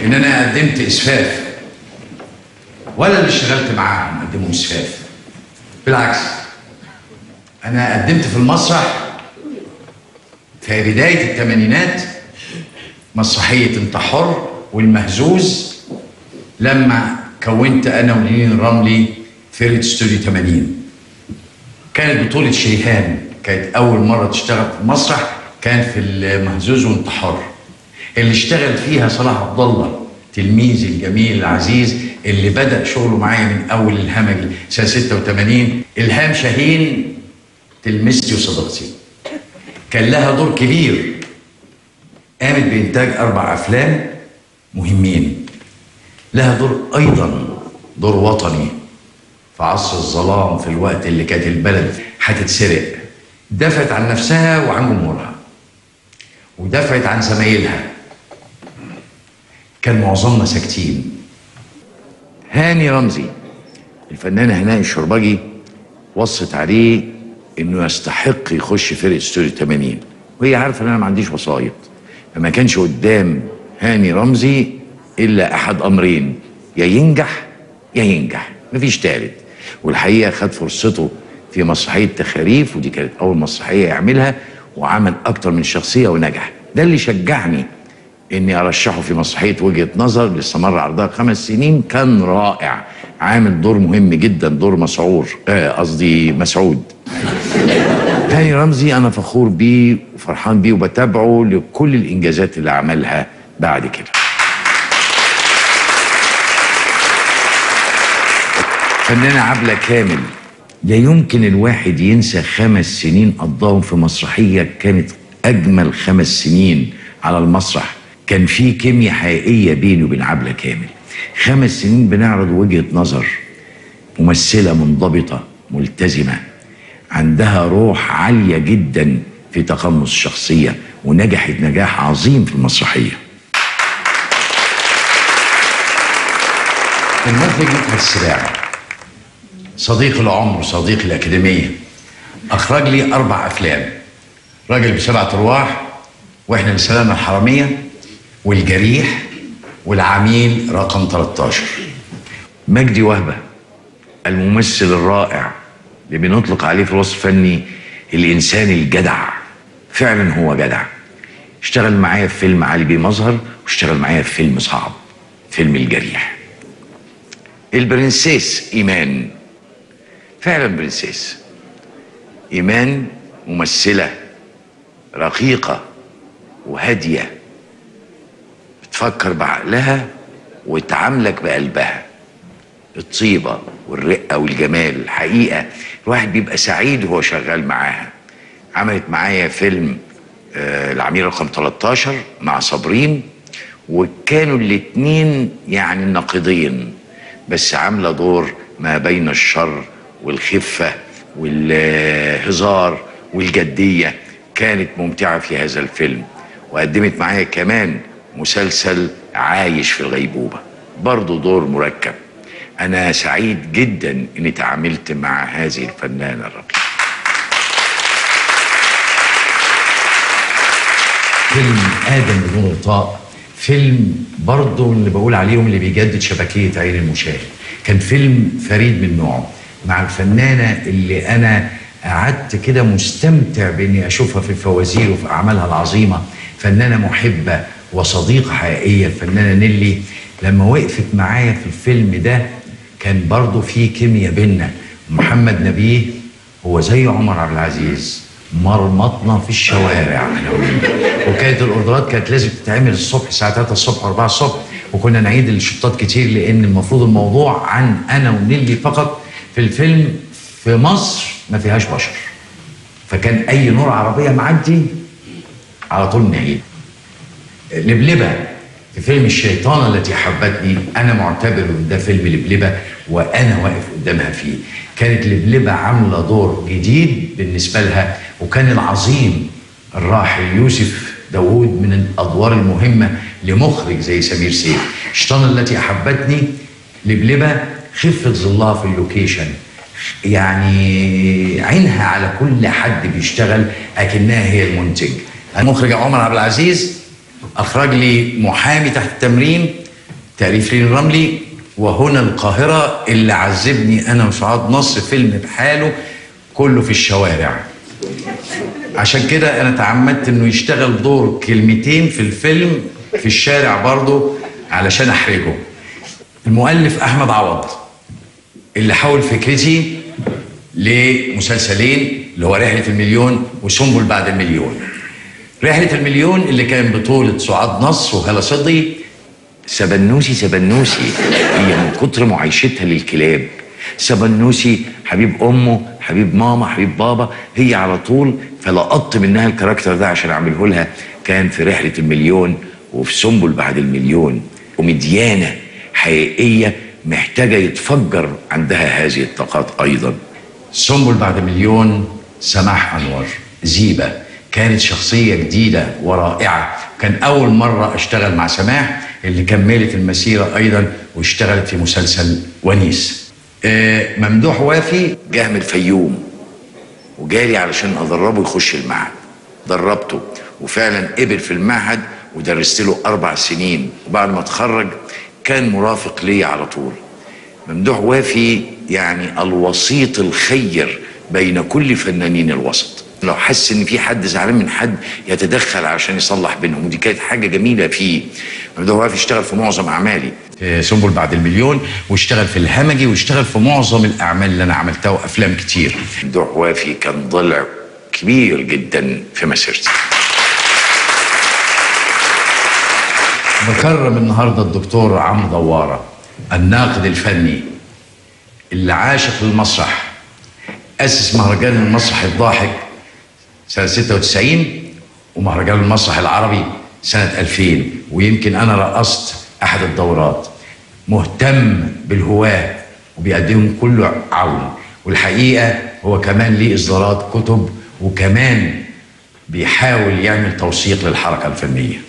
ان انا قدمت اسفاف ولا اللي اشتغلت معاهم قدموا اسفاف بالعكس انا قدمت في المسرح في بدايه الثمانينات مسرحيه انت حر والمهزوز لما كونت انا ونيلين الرملي فرقه استوديو 80 كانت بطوله شيهان كانت اول مره تشتغل في المسرح كان في المهزوز وانت حر اللي اشتغل فيها صلاح عبد الله تلميذي الجميل العزيز اللي بدا شغله معايا من اول الهمجي سنه 86 الهام شاهين تلميذتي وصديقتي كان لها دور كبير قامت بإنتاج أربع أفلام مهمين لها دور أيضا دور وطني في عصر الظلام في الوقت اللي كانت البلد هتتسرق دافعت عن نفسها وعن جمهورها ودافعت عن زمايلها كان معظمنا ساكتين هاني رمزي الفنانة هناء الشربجي وصت عليه انه يستحق يخش فرقه استوديو 80 وهي عارفه ان انا ما عنديش وسايط فما كانش قدام هاني رمزي الا احد امرين يا ينجح يا ينجح مفيش تالت والحقيقه خد فرصته في مسرحيه تخاريف ودي كانت اول مسرحيه يعملها وعمل اكتر من شخصيه ونجح ده اللي شجعني اني ارشحه في مسرحيه وجهه نظر اللي استمر عرضها خمس سنين كان رائع عامل دور مهم جدا دور مسعور آه، قصدي مسعود هاني رمزي انا فخور بيه وفرحان بيه وبتابعه لكل الانجازات اللي عملها بعد كده فنانة عبلة كامل لا يمكن الواحد ينسى خمس سنين قضاهم في مسرحية كانت أجمل خمس سنين على المسرح كان في كيمياء حقيقية بيني وبين عبلة كامل خمس سنين بنعرض وجهة نظر ممثلة منضبطة ملتزمة عندها روح عالية جدا في تقمص الشخصية ونجحت نجاح عظيم في المسرحية المخرج مدحت السباعي صديق العمر صديق الأكاديمية أخرج لي أربع أفلام راجل بسبعة أرواح وإحنا لسلامة الحرامية والجريح والعميل رقم 13 مجدي وهبة الممثل الرائع اللي بنطلق عليه في الوصف الفني الإنسان الجدع فعلا هو جدع اشتغل معايا في فيلم علي بيه مظهر واشتغل معايا في فيلم صعب فيلم الجريح البرنسيس إيمان فعلا برنسيس إيمان ممثلة رقيقة وهادية بتفكر بعقلها وتعاملك بقلبها الطيبة والرقة والجمال الحقيقة الواحد بيبقى سعيد وهو شغال معاها عملت معايا فيلم آه العميل رقم 13 مع صابرين وكانوا الاتنين يعني نقيضين بس عاملة دور ما بين الشر والخفة والهزار والجدية كانت ممتعة في هذا الفيلم وقدمت معايا كمان مسلسل عايش في الغيبوبة برضه دور مركب أنا سعيد جدا إني تعاملت مع هذه الفنانة الرقيقة فيلم آدم بدون غطاء فيلم برضه اللي بقول عليهم اللي بيجدد شبكية عين المشاهد كان فيلم فريد من نوعه مع الفنانة اللي أنا قعدت كده مستمتع بإني أشوفها في الفوازير وفي أعمالها العظيمة فنانة محبة وصديقة حقيقية الفنانة نيلي لما وقفت معايا في الفيلم ده كان برضه في كيمياء بينا محمد نبيه هو زي عمر عبد العزيز مرمطنا في الشوارع انا وهي. وكانت الاوردرات كانت لازم تتعمل الصبح الساعه 3 الصبح و4 الصبح وكنا نعيد الشطات كتير لان المفروض الموضوع عن انا ونيلي فقط في الفيلم في مصر ما فيهاش بشر فكان اي نور عربيه معدي على طول نعيد لبلبه في فيلم الشيطانة التي حبتني أنا معتبر إن ده فيلم لبلبة وأنا واقف قدامها فيه كانت لبلبة عاملة دور جديد بالنسبة لها وكان العظيم الراحل يوسف داوود من الأدوار المهمة لمخرج زي سمير سيف الشيطانة التي أحبتني لبلبة خفة ظلها في اللوكيشن يعني عينها على كل حد بيشتغل أكنها هي المنتج المخرج عمر عبد العزيز اخرج لي محامي تحت التمرين تأليف لين الرملي وهنا القاهرة اللي عذبني أنا وسعاد نصر فيلم بحاله كله في الشوارع عشان كده أنا تعمدت إنه يشتغل دور كلمتين في الفيلم في الشارع برضه علشان أحرجه المؤلف أحمد عوض اللي حول فكرتي لمسلسلين اللي هو رحلة المليون وسنبل بعد المليون رحلة المليون اللي كان بطولة سعاد نصر وهلا صدقي سبنوسي سبنوسي هي من كتر معايشتها للكلاب سبنوسي حبيب امه حبيب ماما حبيب بابا هي على طول فلقطت منها الكاركتر ده عشان اعمله لها كان في رحله المليون وفي سنبل بعد المليون ومديانه حقيقيه محتاجه يتفجر عندها هذه الطاقات ايضا سنبل بعد مليون سماح أنور زيبة كانت شخصية جديدة ورائعة كان أول مرة أشتغل مع سماح اللي كملت المسيرة أيضا واشتغلت في مسلسل ونيس آه، ممدوح وافي جه من الفيوم وجالي علشان ادربه يخش المعهد دربته وفعلا قبل في المعهد ودرست له اربع سنين وبعد ما اتخرج كان مرافق لي على طول ممدوح وافي يعني الوسيط الخير بين كل فنانين الوسط لو حس ان في حد زعلان من حد يتدخل عشان يصلح بينهم ودي كانت حاجه جميله فيه ممدوح وافي اشتغل في معظم اعمالي في سنبل بعد المليون واشتغل في الهمجي واشتغل في معظم الأعمال اللي أنا عملتها وأفلام كتير ممدوح وافي كان ضلع كبير جدا في مسيرتي بكرم النهارده الدكتور عمرو دواره الناقد الفني اللي عاشق المسرح أسس مهرجان المسرح الضاحك سنة 96 ومهرجان المسرح العربي سنة 2000 ويمكن أنا رأست أحد الدورات مهتم بالهواة وبيقدم كل عون والحقيقة هو كمان ليه إصدارات كتب وكمان بيحاول يعمل توثيق للحركة الفنية